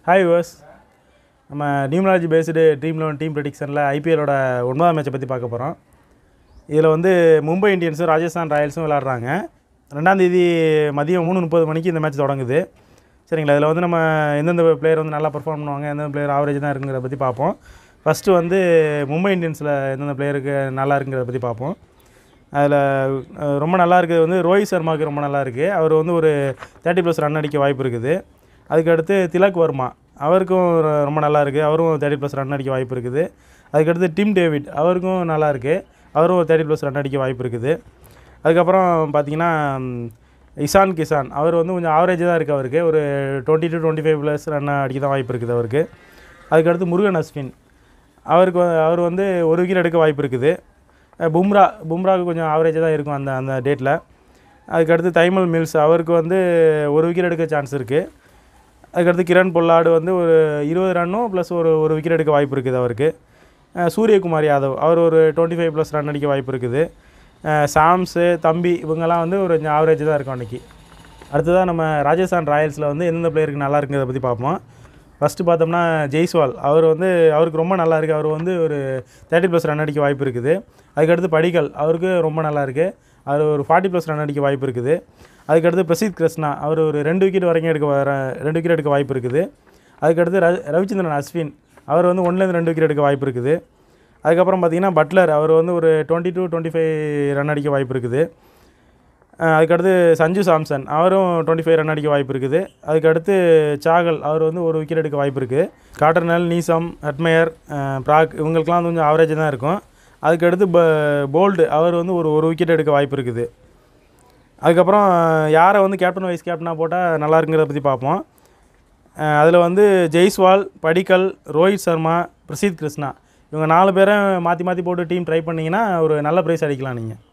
hi yours நம்ம numerology based team eleven team ப்ரெடிக்ஷனில் ஐபிஎலோட ஒன்பதாம் மேட்சை பற்றி பார்க்க போகிறோம் இதில் வந்து மும்பை இந்தியன்ஸும் ராஜஸ்தான் ராயல்ஸும் விளாட்றாங்க ரெண்டாந்தேதி மதியம் மூணு முப்பது மணிக்கு இந்த மேட்ச் தொடங்குது சரிங்களா இதில் வந்து நம்ம எந்தெந்த பிளேயர் வந்து நல்லா பர்ஃபார்ம் பண்ணுவாங்க எந்தெந்த பிளேயர் ஆவரேஜ் தான் இருக்குங்கிறத பற்றி பார்ப்போம் ஃபஸ்ட்டு வந்து மும்பை இந்தியன்ஸில் எந்தெந்த பிளேயருக்கு நல்லா இருக்குங்கிறத பற்றி பார்ப்போம் அதில் ரொம்ப நல்லா இருக்குது வந்து ரோஹித் சர்மாவுக்கு ரொம்ப நல்லா இருக்குது அவர் வந்து ஒரு தேர்ட்டி ப்ளஸ் ரன் அடிக்க வாய்ப்பு இருக்குது அதுக்கடுத்து திலக் வர்மா அவருக்கும் ரொ- ரொம்ப நல்லா இருக்குது அவரும் தேர்ட்டி ப்ளஸ் ரன் அடிக்க வாய்ப்பு இருக்குது அதுக்கடுத்து டிம் டேவிட் அவருக்கும் நல்லா இருக்குது அவரும் தேர்ட்டி ப்ளஸ் ரன் அடிக்க வாய்ப்பு இருக்குது அதுக்கப்புறம் பார்த்தீங்கன்னா ம், இசான் கிசான் அவர் வந்து கொஞ்சம் ஆவரேஜ் தான் இருக்குது அவருக்கு ஒரு twenty to twenty five plus run அடிக்க தான் வாய்ப்பு இருக்குது அவருக்கு அதுக்கடுத்து முருகன் அஸ்வின் அவருக்கு வ- அவர் வந்து ஒரு விக்கெட் எடுக்க வாய்ப்பு இருக்குது அஹ் பும்ரா பும்ராவுக்கு கொஞ்சம் ஆவரேஜாக தான் இருக்கும் அந்த அந்த டேட்டில் அதுக்கடுத்து தைமல் மில்ஸ் அவருக்கு வந்து ஒரு விக்கெட் எடுக்க சான்ஸ் இருக்குது அதுக்கடுத்து கிரண் பொல்லாடு வந்து ஒரு இருபது ரன்னும் ப்ளஸ் ஒரு ஒரு விக்கெட் எடுக்க வாய்ப்பு இருக்குது அவருக்கு அஹ் சூரியகுமார் யாதவ் அவர் ஒரு டுவெண்ட்டி ஃபைவ் ப்ளஸ் ரன் அடிக்க வாய்ப்பு இருக்குது அஹ் சாம்ஸு தம்பி இவங்கெல்லாம் வந்து ஒரு கொஞ்சம் ஆவரேஜ் தான் இருக்கும் அன்றைக்கி அடுத்ததாக நம்ம ராஜஸ்தான் ராயல்ஸில் வந்து எந்தெந்த பிளேயருக்கு நல்லா இருக்குங்கிறத பற்றி பார்ப்போம் ஃபஸ்ட்டு பார்த்தோம்னா ஜெய்ஸ்வால் அவர் வந்து அவருக்கு ரொம்ப நல்லா இருக்குது அவர் வந்து ஒரு தேர்ட்டி ப்ளஸ் ரன் அடிக்க வாய்ப்பு இருக்குது அதுக்கடுத்து படிக்கல் அவருக்கு ரொம்ப நல்லா இருக்குது அவர் ஒரு ஃபார்ட்டி ப்ளஸ் ரன் அடிக்க வாய்ப்பு இருக்குது அதுக்கடுத்து பிரசித் கிருஷ்ணா அவர் ஒரு ரெண்டு விக்கெட் வரைக்கும் எடுக்க வர ரெண்டு விக்கெட் எடுக்க வாய்ப்பு இருக்குது அதுக்கடுத்து ர ரவிச்சந்திரன் அஸ்வின் அவர் வந்து ஒன்லேருந்து ரெண்டு விக்கெட் எடுக்க வாய்ப்பு இருக்குது அதுக்கப்புறம் பார்த்தீங்கன்னா பட்லர் அவர் வந்து ஒரு twenty to twenty five run அடிக்க வாய்ப்பு இருக்குது அஹ் அதுக்கடுத்து சஞ்சு சாம்சன் அவரும் டுவெண்ட்டி ஃபைவ் ரன் அடிக்க வாய்ப்பு இருக்குது அதுக்கடுத்து சாகல் அவர் வந்து ஒரு விக்கெட் எடுக்க வாய்ப்பு இருக்குது காட்டர்னல் நீசம் ஹட்மயர் அஹ் பிராக் இவங்களுக்கெல்லாம் வந்து கொஞ்சம் ஆவரேஜ் தான் இருக்கும் அதுக்கடுத்து ப போல்டு அவர் வந்து ஒரு ஒரு விக்கெட் எடுக்க வாய்ப்பு இருக்குது அதுக்கப்புறம் யாரை வந்து கேப்டன் வைஸ் கேப்டனாக போட்டால் நல்லா இருக்குங்கிறத பற்றி பார்ப்போம் அதில் வந்து ஜெய்ஸ்வால் படிக்கல் ரோஹித் சர்மா பிரசித் கிருஷ்ணா இவங்க நாலு பேரை மாற்றி மாற்றி போட்டு டீம் ட்ரை பண்ணிங்கன்னா ஒரு நல்ல ப்ரைஸ் அடிக்கலாம் நீங்கள்